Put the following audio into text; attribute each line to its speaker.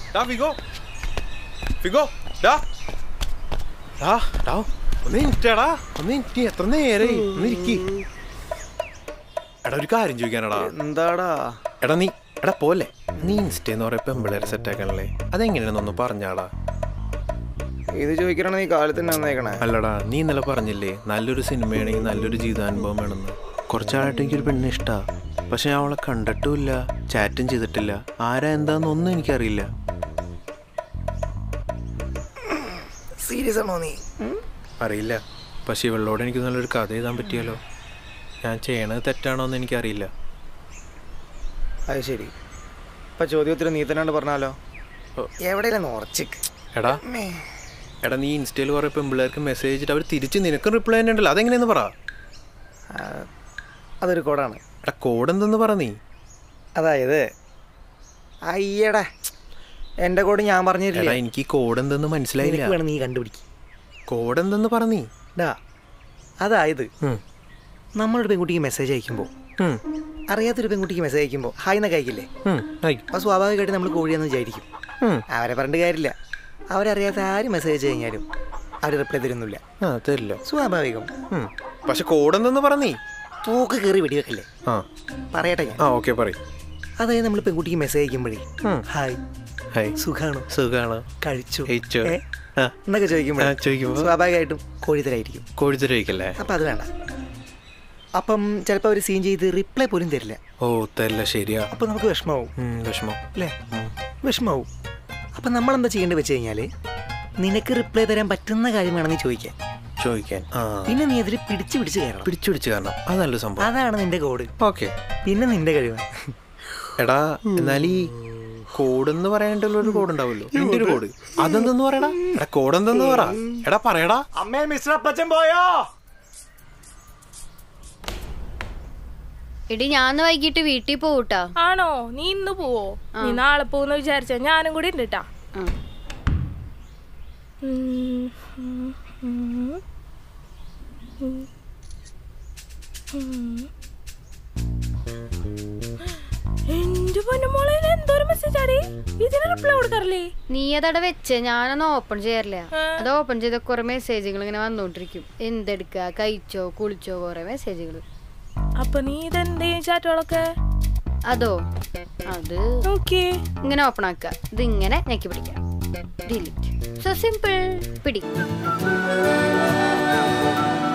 Speaker 1: ഡാ Figo Figo ഡാ ഡാ ഡാ ഒന്ന് ഇരിക്കടാ ഒന്ന് ഇരിക്കി എത്ര നേരെ ഒന്ന് ഇരിക്കി എടാ ഒരു കാര്യം ചോദിക്കാനടാ
Speaker 2: എന്താടാ
Speaker 1: എടാ നീ എടാ പോലെ നീ ഇൻസ്റ്റേന്ന് പറയാ പെമ്പിളേരെ സെറ്റ് ആക്കണല്ലേ അതെങ്ങനെയാണെന്നൊന്ന് പറഞ്ഞാടാ
Speaker 2: ഇത് ചോദിക്കണ നീ കാലത്തിന് വന്നേക്കണേ
Speaker 1: അല്ലടാ നീ ഇന്നലെ പറഞ്ഞില്ലേ നല്ലൊരു സിനിമയാണെങ്കിൽ നല്ലൊരു ജീവിതാനുഭവം വേണമെന്ന് കുറച്ചാളായിട്ട് എനിക്കൊരു പെണ്ണ് ഇഷ്ടാ പക്ഷെ ഞാൻ അവളെ കണ്ടിട്ടുമില്ല ചാറ്റും ചെയ്തിട്ടില്ല ആരാ എന്താന്നൊന്നും എനിക്കറിയില്ല
Speaker 2: സീരിയസ് ആണോ നീ
Speaker 1: അറിയില്ല പക്ഷെ ഇവളോട് എനിക്ക് നല്ലൊരു കഥ എഴുതാൻ പറ്റിയല്ലോ ഞാൻ ചെയ്യണത് തെറ്റാണോ എന്ന് എനിക്കറിയില്ല
Speaker 2: അത് ശരി ഇപ്പൊ ചോദ്യോത്തരം നീ തന്നെയാണ് പറഞ്ഞാലോ
Speaker 1: ഓ.
Speaker 2: എവിടെയല്ല ഉറച്ചിക്ക്
Speaker 1: എടാ എടാ നീ ഇൻസ്റ്റയിൽ കുറേ പെമ്പിള്ളേർക്ക് മെസ്സേജ് ചെയ്തിട്ട് അവർ തിരിച്ച് നിനക്കും റിപ്ലൈ തന്നെ ഉണ്ടല്ലോ അതെങ്ങനെയെന്ന് പറ
Speaker 2: അതൊരു കോഡാണ്
Speaker 1: എടാ കോഡ് എന്തെന്ന് പറ നീ
Speaker 2: അതായത് അയ്യടാ എൻ്റെ കോഡ് ഞാൻ
Speaker 1: എടാ
Speaker 2: പറഞ്ഞിട്ടില്ല
Speaker 1: എനിക്ക് ഈ കോഡ് എന്തെന്ന് മനസ്സിലായില്ല
Speaker 2: നിനക്ക് വേണം നീ കണ്ടുപിടിക്കും
Speaker 1: കോഡ് എന്തെന്ന് പറ നീ
Speaker 2: ഡാ അതായത്
Speaker 1: ഉം.
Speaker 2: നമ്മളൊരു പെൺകുട്ടിക്ക് മെസ്സേജ് അയക്കുമ്പോൾ
Speaker 1: ഉം.
Speaker 2: അറിയാത്തൊരു പെൺകുട്ടിക്ക് മെസ്സേജ് അയക്കുമ്പോൾ ഹായ് എന്നൊക്കെ അയക്കില്ലേ
Speaker 1: ഉം. ആയി.
Speaker 2: അപ്പോൾ സ്വാഭാവികമായിട്ട് നമ്മൾ കോഴിയാന്ന് വിചാരിക്കും
Speaker 1: ഉം.
Speaker 2: അവരെ പറഞ്ഞിട്ട് കാര്യമില്ല അവരറിയാത്ത ആര് മെസ്സേജ് അയച്ചു കഴിഞ്ഞാലും അവർ റിപ്ലൈ തരുന്നില്ല
Speaker 1: ആ തരില്ല
Speaker 2: സ്വാഭാവികം
Speaker 1: ഉം. പക്ഷെ കോഡ് എന്തെന്ന് പറ നീ
Speaker 2: പൂക്ക് കയറി വെടിവെക്കല്ലേ
Speaker 1: ആ
Speaker 2: പറയട്ടെ ഞാൻ
Speaker 1: ആ ഓക്കെ പറയും
Speaker 2: അതായത് നമ്മൾ പെൺകുട്ടിക്ക് മെസ്സേജ് അയക്കുമ്പോഴേ
Speaker 1: ഉം.
Speaker 2: ഹായ്
Speaker 1: ഹായ്
Speaker 2: സുഖാണോ
Speaker 1: സുഖാണ്
Speaker 2: കഴിച്ചു
Speaker 1: കഴിച്ചോ?
Speaker 2: ഏ?
Speaker 1: ആ.
Speaker 2: എന്നൊക്കെ ചോദിക്കുമ്പോൾ
Speaker 1: ആ, ചോദിക്കുമ്പോ?
Speaker 2: സ്വാഭാവികമായിട്ടും കോഴിത്തരായിരിക്കും
Speaker 1: കോഴിത്തരയിക്കല്ലേ
Speaker 2: അപ്പം അത് വേണ്ട അപ്പം ചിലപ്പോൾ അവർ സീൻ ചെയ്ത് റിപ്ലൈ പോലും തരില്ല
Speaker 1: ഓ തരില്ല ശരിയാ
Speaker 2: അപ്പം നമുക്ക് വിഷമാവും
Speaker 1: ഉം, വിഷമം
Speaker 2: അല്ലേ വിഷമാവും അപ്പം നമ്മൾ എന്താ ചെയ്യേണ്ടത് വെച്ച് കഴിഞ്ഞാൽ നിനക്ക് റിപ്ലൈ തരാൻ പറ്റുന്ന കാര്യമാണെന്ന് ചോദിക്കാൻ
Speaker 1: ചോദിക്കാൻ ആ
Speaker 2: പിന്നെ നീ അതിൽ പിടിച്ച് പിടിച്ച് കയറണം
Speaker 1: പിടിച്ചു പിടിച്ചു കാരണം അത് നല്ലൊരു സംഭവം
Speaker 2: അതാണ് നിന്റെ കോഡ്
Speaker 1: ഓക്കെ
Speaker 2: പിന്നെ നിന്റെ കഴിവ്
Speaker 1: എടാ എന്നാൽ ഈ കോഡ് എന്ന് പറയാനായിട്ടുള്ള ഒരു കോഡ് ഉണ്ടാവുമല്ലോ നിന്റെ ഒരു കോഡ് അതെന്തെന്ന് പറയടാ എടാ കോഡ് എന്തെന്ന് പറ എടാ പറയടാ
Speaker 2: അമ്മേ മിസ്റ്റർ അപ്പച്ചൻ പോയോ
Speaker 3: എടി ഞാൻ വൈകിട്ട് വീട്ടിൽ പോകൂട്ടാ
Speaker 4: ആണോ നീ ഇന്ന് പോവോ നീ നാളെ പോന്ന് വിചാരിച്ച ഞാനും കൂടി ഉണ്ട് ട്ടാ. ഉം, ഉം, ഉം. ഉം. ഉം. എന്റെ പൊന്നുമോളെ ഇത് എന്തോരം മെസ്സേജ് ആടി ഇതിന് റിപ്ലൈ കൊടുക്കാറില്ലേ
Speaker 3: നീ അതവിടെ വെച്ച് ഞാനൊന്ന് ഓപ്പൺ ചെയ്യാറില്ല
Speaker 4: ആ.
Speaker 3: അത് ഓപ്പൺ ചെയ്ത കുറെ മെസ്സേജുകൾ ഇങ്ങനെ വന്നോണ്ടിരിക്കും എന്തെടുക്ക കഴിച്ചോ കുളിച്ചോ കുറെ മെസ്സേജുകൾ
Speaker 4: അപ്പൊ നീ ഇതെന്തേ ചാറ്റുകളൊക്കെ
Speaker 3: അതോ അത്
Speaker 4: നോക്കിയേ
Speaker 3: ഇങ്ങനെ ഓപ്പൺ ആക്കുക ഇത് ഇങ്ങനെ ഞെക്കി പിടിക്കാം ഡിലീറ്റ് സോ സിമ്പിൾ പിടി